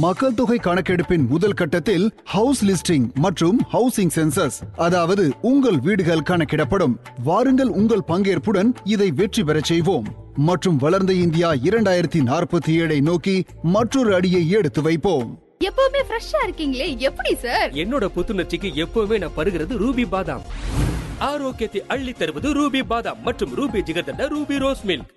மக்கள் தொகை கணக்கெடுப்பின் முதல் கட்டத்தில் ஹவுஸ் லிஸ்டிங் மற்றும் ஹவுசிங் சென்சஸ் அதாவது உங்கள் வீடுகள் கணக்கிடப்படும் வாருங்கள் உங்கள் பங்கேற்புடன் இதை வெற்றி பெறச் செய்வோம் மற்றும் வளர்ந்த இந்தியா இரண்டாயிரத்தி நாற்பத்தி ஏழை நோக்கி மற்றொரு அடியை எடுத்து வைப்போம் எப்பவுமே ஃப்ரெஷ்ஷா இருக்கீங்களே எப்படி சார் என்னோட புத்துணர்ச்சிக்கு எப்பவுமே நான் பருகிறது ரூபி பாதாம் ஆரோக்கியத்தை அள்ளி தருவது ரூபி பாதாம் மற்றும் Ruby jigarthanda Ruby rose milk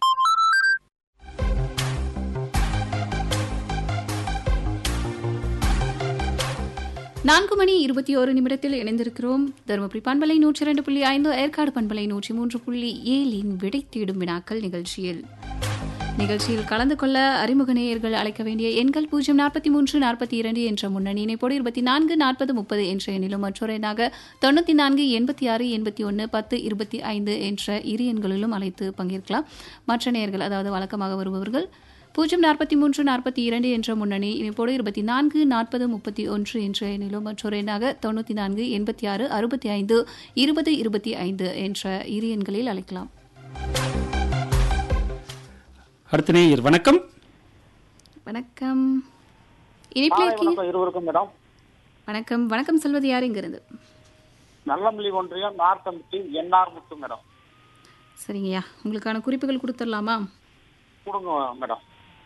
நான்கு மணி இருபத்தி ஒரு நிமிடத்தில் இணைந்திருக்கிறோம் தருமபுரி பண்பலை நூற்றி இரண்டு புள்ளி ஐந்து ஏற்காடு பண்பலை நூற்றி மூன்று புள்ளி ஏழின் விடை தேடும் வினாக்கள் நிகழ்ச்சியில் நிகழ்ச்சியில் கலந்து கொள்ள அறிமுக நேயர்கள் அழைக்க வேண்டிய எண்கள் பூஜ்ஜியம் நாற்பத்தி மூன்று நாற்பத்தி இரண்டு என்ற முன்னணி இணைப்போடு இருபத்தி நான்கு நாற்பது முப்பது என்ற எண்ணிலும் மற்றொரு எண்ணாக தொண்ணூற்றி நான்கு எண்பத்தி ஆறு எண்பத்தி ஒன்று பத்து இருபத்தி ஐந்து என்ற இரு எண்களிலும் அழைத்து பங்கேற்கலாம் மற்ற நேயர்கள் அதாவது வழக்கமாக வருபவர்கள் பூஜ்ஜியம் நாற்பத்தி மூன்று நாற்பத்தி இரண்டு என்ற முன்னணி இணைப்போடு இருபத்தி நான்கு நாற்பது முப்பத்தி ஒன்று என்ற எண்ணிலும் மற்றொரு எண்ணாக தொண்ணூற்றி நான்கு எண்பத்தி ஆறு அறுபத்தி ஐந்து இருபது இருபத்தி ஐந்து என்ற இரு எண்களில் அழைக்கலாம் அடுத்த நேயர் வணக்கம் வணக்கம் இணைப்பில் இருக்கீங்க வணக்கம் இருவருக்கும் மேடம் வணக்கம் வணக்கம் சொல்வது யார் இங்கிருந்து நல்லமல்லி ஒன்றியம் நார்த்தம்பட்டி என்ஆர் முத்து மேடம் சரிங்கய்யா உங்களுக்கான குறிப்புகள் கொடுத்துடலாமா கொடுங்க மேடம்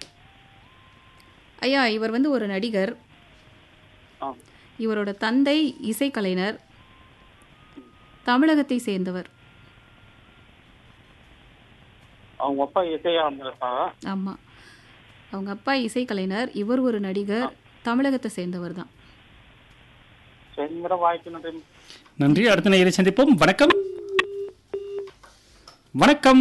ஐயா இவர் வந்து ஒரு நடிகர் ஆ. இவரோட தந்தை இசைக்கலைஞர் தமிழகத்தை சேர்ந்தவர் அவங்க அப்பா இசையா இருந்திருப்பாங்க ஆமாம் அவங்க அப்பா இசைக்கலைஞர் இவர் ஒரு நடிகர் தமிழகத்தை சேர்ந்தவர் தான் சரி மேடம் வாய்ப்பு நன்றி நன்றி அடுத்த நேயரை சந்திப்போம் வணக்கம் வணக்கம்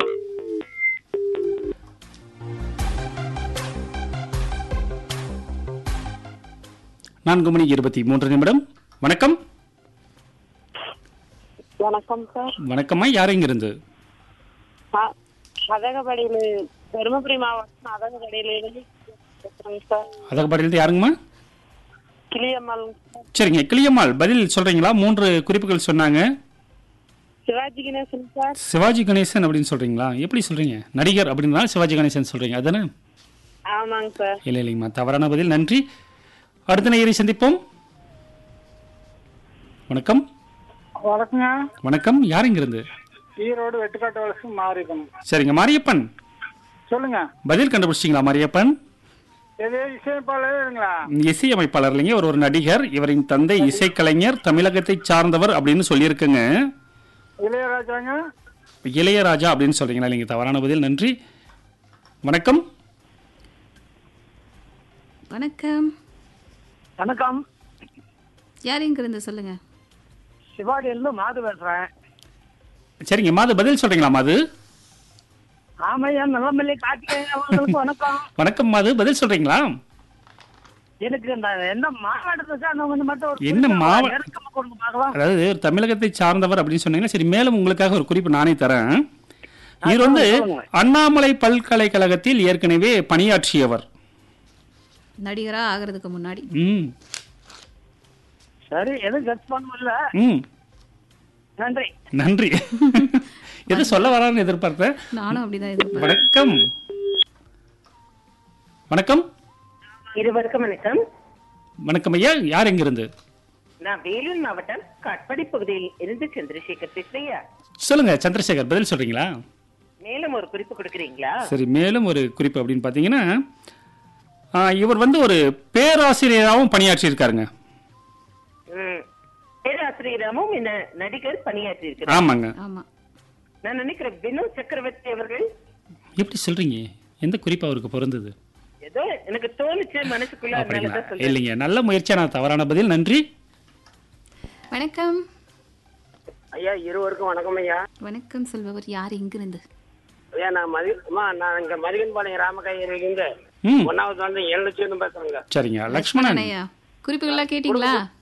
நான்கு மணி இருபத்தி மூன்று நிமிடம் வணக்கம் வணக்கம் சார் வணக்கம்மா யார் இங்கிருந்து அ- அதகபடியில தருமபுரி மாவட்டம் அதகபடியிலிருந்து பேசுறேங்க சார் அதகப்பாடியிலிருந்து யாருங்கம்மா கிளியம்மாள் சரிங்க கிளியம்மாள் பதில் சொல்றீங்களா மூன்று குறிப்புகள் சொன்னாங்க சிவாஜி கணேசன் சார் சிவாஜி கணேசன் அப்படின்னு சொல்றீங்களா எப்படி சொல்றீங்க நடிகர் அப்படின்னா சிவாஜி கணேசன் சொல்றீங்க அதானே ஆமாங்க சார் இல்லை இல்லைங்கம்மா தவறான பதில் நன்றி அடுத்த நேயரை சந்திப்போம் வணக்கம் வணக்கங்க வணக்கம் யார் இங்கிருந்து ஈரோடு வெட்டுக்காட்டு வளர்ச்சி மாறிடும் சரிங்க மாரியப்பன் சொல்லுங்க பதில் கண்டுபிடிச்சிங்களா மாரியப்பன் எது இசையமைப்பாளருங்களா இசையமைப்பாளர் இல்லைங்க இவர் ஒரு நடிகர் இவரின் தந்தை இசைக்கலைஞர் தமிழகத்தை சார்ந்தவர் அப்படின்னு சொல்லியிருக்குங்க இளையராஜாங்க இளையராஜா அப்படின்னு சொல்றீங்களா இல்லைங்க தவறான பதில் நன்றி வணக்கம் வணக்கம் வணக்கம் யார் இங்கிருந்து சொல்லுங்க சிவாடியிலிருந்து மாது பேசுறேன் சரிங்க மாது பதில் சொல்றீங்களா மாது ஆமையா நல்லமல்லி கார்த்திகேயன் அவர்களுக்கு வணக்கம் வணக்கம் மாது பதில் சொல்றீங்களா எனக்கு இந்த எந்த மாவட்டத்தை சார்ந்தவங்க மட்டும் ஒரு என்ன குறிப்பா மாவ- நெருக்கமா கொடுங்க பார்க்கலாம் அதாவது ஒரு தமிழகத்தை சார்ந்தவர் அப்படின்னு சொன்னீங்கன்னா சரி மேலும் உங்களுக்காக ஒரு குறிப்பு நானே தரேன் இவர் வந்து சொல்லுங்க. அண்ணாமலை பல்கலைக்கழகத்தில் ஏற்கனவே பணியாற்றியவர் நடிகரா ஆகிறதுக்கு முன்னாடி ம் சரி எதுவும் கட்ஸ் பண்ண முடியல ம் நன்றி நன்றி எது சொல்ல வரான்னு எதிர்பார்த்தேன் நானும் அப்படிதான் எதிர்பார்த்தேன் வணக்கம் வணக்கம் இருவருக்கும் வணக்கம் வணக்கம் ஐயா யார் எங்கிருந்து நான் வேலூர் மாவட்டம் காட்பாடி பகுதியில் இருந்து சந்திரசேகர் பேசுறீங்க சொல்லுங்க சந்திரசேகர் பதில் சொல்றீங்களா மேலும் ஒரு குறிப்பு கொடுக்குறீங்களா சரி மேலும் ஒரு குறிப்பு அப்படின்னு பார்த்தீங்கன்னா ஆ, இவர் வந்து ஒரு பேராசிரியராகவும் பணியாற்றியிருக்காருங்க ம். பேராசிரியராமும் இந்த நடிகர் பணியாற்றி இருக்கிறார் ஆமாங்க ஆமா நான் நினைக்கிறேன் வினோத் சக்கரவர்த்தி அவர்கள் எப்படி சொல்றீங்க எந்த குறிப்பு அவருக்கு பொருந்தது ஏதோ எனக்கு தோணுச்சு மனசுக்குள்ள அதனால அப்படிங்களா தான் சொல்றேன் இல்லைங்க நல்ல முயற்சியா நான் தவறான பதில் நன்றி வணக்கம் ஐயா இருவருக்கும் வணக்கம் ஐயா வணக்கம் சொல்பவர் யார் இங்கிருந்து ஐயா நான் மதி அம்மா நான் இங்க மதிகன்பாளையம் ராமகாயிலிருந்து ம் ஒன்னாவது வந்து ஏழு லட்சம் பேசுறேங்க சரிங்க லக்ஷ்மணன் ஐயா குறிப்புகள்லாம் கேட்டீங்களா